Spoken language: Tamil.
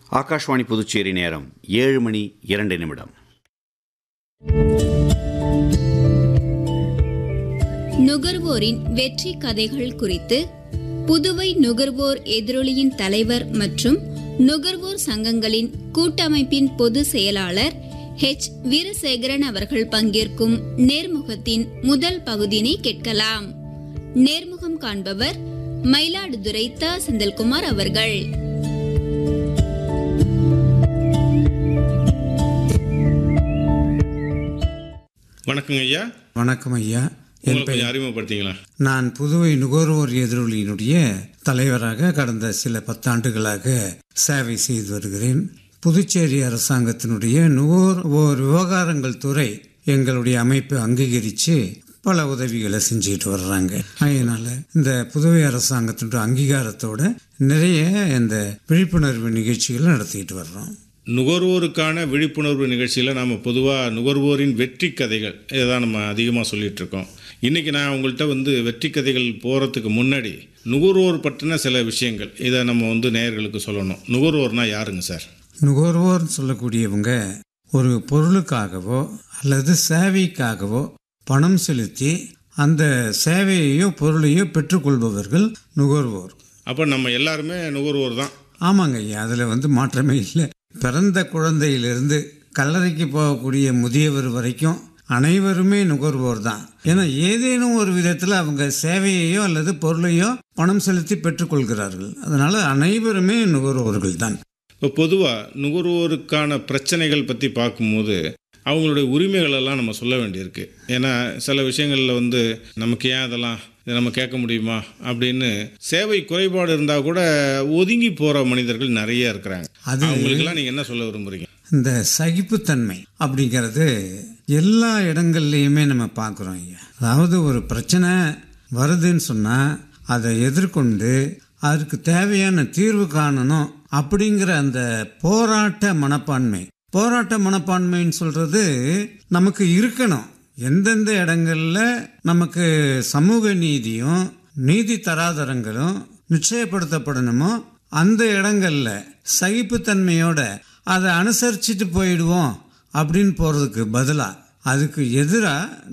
ஆகாஷ்வாணி புதுச்சேரி நேரம் ஏழு மணி இரண்டு நிமிடம் நுகர்வோரின் வெற்றி கதைகள் குறித்து புதுவை நுகர்வோர் எதிரொலியின் தலைவர் மற்றும் நுகர்வோர் சங்கங்களின் கூட்டமைப்பின் பொதுச் செயலாளர் ஹெச் வீரசேகரன் அவர்கள் பங்கேற்கும் நேர்முகத்தின் முதல் பகுதியினை கேட்கலாம் நேர்முகம் காண்பவர் மயிலாடுதுறை த செந்தில்குமார் அவர்கள் வணக்கங்க ஐயா வணக்கம் ஐயா உங்களை என் பெயர் கொஞ்சம் அறிமுகப்படுத்திங்களா நான் புதுவை நுகர்வோர் எதிரொலியினுடைய தலைவராக கடந்த சில பத்தாண்டுகளாக சேவை செய்து வருகிறேன் புதுச்சேரி அரசாங்கத்தினுடைய நுகர்வோர் விவகாரங்கள் துறை எங்களுடைய அமைப்பை அங்கீகரித்து பல உதவிகளை செஞ்சுட்டு வர்றாங்க அதனால இந்த புதுவை அரசாங்கத்தினுடைய அங்கீகாரத்தோட நிறைய இந்த விழிப்புணர்வு நிகழ்ச்சிகளை நடத்திட்டு வர்றோம் நுகர்வோருக்கான விழிப்புணர்வு நிகழ்ச்சியில் நாம் பொதுவாக நுகர்வோரின் வெற்றி கதைகள் இதை தான் நம்ம அதிகமாக சொல்லிட்டு இருக்கோம் இன்றைக்கி நான் உங்கள்கிட்ட வந்து வெற்றி கதைகள் போகிறதுக்கு முன்னாடி நுகர்வோர் பற்றின சில விஷயங்கள் இதை நம்ம வந்து நேயர்களுக்கு சொல்லணும் நுகர்வோர்னா யாருங்க சார் நுகர்வோர் சொல்லக்கூடியவங்க ஒரு பொருளுக்காகவோ அல்லது சேவைக்காகவோ பணம் செலுத்தி அந்த சேவையையோ பொருளையோ பெற்றுக்கொள்பவர்கள் நுகர்வோர் அப்போ நம்ம எல்லாருமே நுகர்வோர் தான் ஆமாங்க ஐயா அதில் வந்து மாற்றமே இல்லை பிறந்த குழந்தையிலிருந்து கல்லறைக்கு போகக்கூடிய முதியவர் வரைக்கும் அனைவருமே நுகர்வோர் தான் ஏன்னா ஏதேனும் ஒரு விதத்தில் அவங்க சேவையையோ அல்லது பொருளையோ பணம் செலுத்தி பெற்றுக்கொள்கிறார்கள் அதனால அனைவருமே நுகர்வோர்கள் தான் இப்போ பொதுவாக நுகர்வோருக்கான பிரச்சனைகள் பற்றி பார்க்கும்போது அவங்களுடைய உரிமைகள் எல்லாம் நம்ம சொல்ல வேண்டியிருக்கு ஏன்னா சில விஷயங்களில் வந்து நமக்கு ஏன் அதெல்லாம் இதை நம்ம கேட்க முடியுமா அப்படின்னு சேவை குறைபாடு இருந்தால் கூட ஒதுங்கி போகிற மனிதர்கள் நிறைய இருக்கிறாங்க அது- அவங்களுக்கெல்லாம் நீங்கள் என்ன சொல்ல விரும்புறீங்க இந்த சகிப்புத்தன்மை அப்படிங்கிறது எல்லா இடங்கள்லையுமே நம்ம பார்க்குறோம் ஐயா அதாவது ஒரு பிரச்சனை வருதுன்னு சொன்னால் அதை எதிர்கொண்டு அதுக்கு தேவையான தீர்வு காணணும் அப்படிங்கிற அந்த போராட்ட மனப்பான்மை போராட்ட மனப்பான்மைன்னு சொல்கிறது நமக்கு இருக்கணும் எந்தெந்த இடங்கள்ல நமக்கு சமூக நீதியும் நீதி தராதரங்களும் நிச்சயப்படுத்தப்படணுமோ அந்த இடங்கள்ல சகிப்புத்தன்மையோட அதை அனுசரிச்சுட்டு போயிடுவோம் அப்படின்னு போறதுக்கு பதிலா அதுக்கு எதிராக